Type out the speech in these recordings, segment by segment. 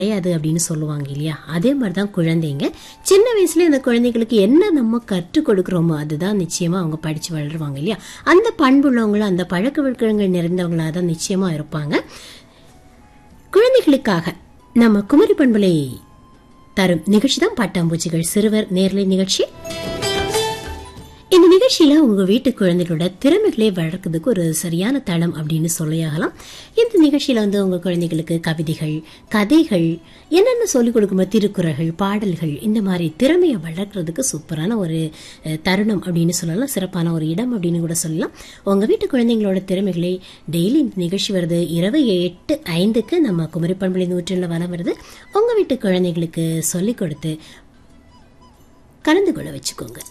கிடையாது அப்படின்னு சொல்லுவாங்க இல்லையா அதே மாதிரி தான் குழந்தைங்க சின்ன வயசுல அந்த குழந்தைகளுக்கு என்ன நம்ம கற்றுக் கொடுக்குறோமோ அதுதான் நிச்சயமா அவங்க படிச்சு வளருவாங்க இல்லையா அந்த பண்புள்ளவங்களும் அந்த பழக்க வழக்கங்கள் நிறைந்தவங்களா தான் நிச்சயமா இருப்பாங்க குழந்தைகளுக்காக நம்ம குமரி பண்பலை தரும் நிகழ்ச்சி தான் பட்டாம்பூச்சிகள் சிறுவர் நேர்லை நிகழ்ச்சி இந்த நிகழ்ச்சியில உங்க வீட்டு குழந்தைகளோட திறமைகளை வளர்க்கறதுக்கு ஒரு சரியான தளம் அப்படின்னு சொல்லியாகலாம் இந்த நிகழ்ச்சியில வந்து உங்க குழந்தைகளுக்கு கவிதைகள் கதைகள் என்னென்ன சொல்லிக் கொடுக்குமோ திருக்குறள்கள் பாடல்கள் இந்த மாதிரி திறமையை வளர்க்கறதுக்கு சூப்பரான ஒரு அஹ், தருணம் அப்படின்னு சொல்லலாம் சிறப்பான ஒரு இடம் அப்படின்னு கூட சொல்லலாம் உங்க வீட்டு குழந்தைங்களோட திறமைகளை டெய்லி இந்த நிகழ்ச்சி வருது இரவு எட்டு ஐந்துக்கு நம்ம குமரி பண்புலி நூற்றில் வளம் வருது உங்க வீட்டு குழந்தைகளுக்கு சொல்லிக் கொடுத்து கலந்து கொள்ள வச்சுக்கோங்க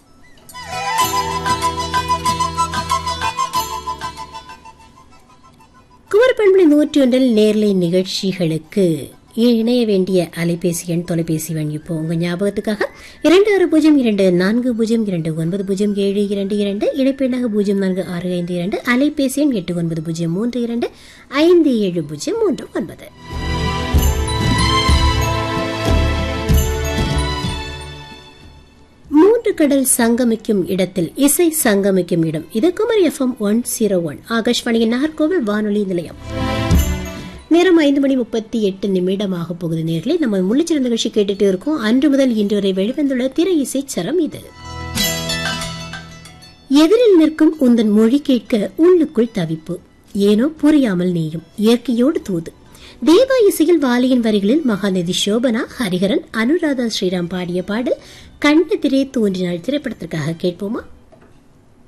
குமரப்பண்புலி நூற்றி ஒன்றில் நேர்லை நிகழ்ச்சிகளுக்கு இணைய வேண்டிய அலைபேசி எண் தொலைபேசி எண் இப்போ உங்க ஞாபகத்துக்காக இரண்டு ஆறு பூஜ்ஜியம் இரண்டு நான்கு பூஜ்ஜியம் இரண்டு ஒன்பது பூஜ்ஜியம் ஏழு இரண்டு இரண்டு இணைப்பெண்ணாக பூஜ்ஜியம் நான்கு ஆறு ஐந்து இரண்டு அலைபேசி எண் எட்டு ஒன்பது பூஜ்ஜியம் மூன்று இரண்டு ஐந்து ஏழு பூஜ்ஜியம் மூன்று ஒன்பது மூன்று கடல் சங்கமிக்கும் இடத்தில் இசை சங்கமிக்கும் இடம் இது Kumari FM one zero one ஆகாஷ்வாணியின் நாகர்கோவில் வானொலி நிலையம் நேரம் ஐந்து மணி முப்பத்தி எட்டு நிமிடமாக போகுது நேர்களே நம்ம முள்ளிச்சிறந்த நிகழ்ச்சி கேட்டுட்டு இருக்கோம் அன்று முதல் இன்று வரை வெளிவந்துள்ள திரை இசை சரம் இது எதிரில் நிற்கும் உந்தன் மொழி கேட்க உள்ளுக்குள் தவிப்பு ஏனோ புரியாமல் நீயும் இயற்கையோடு தூது தேவா இசையில் வாலியின் வரிகளில் மகாநதி சோபனா ஹரிஹரன் அனுராதா ஸ்ரீராம் பாடிய பாடல் கண்ணெதிரே தோன்றினாள் திரைப்படத்திற்காக கேட்போமா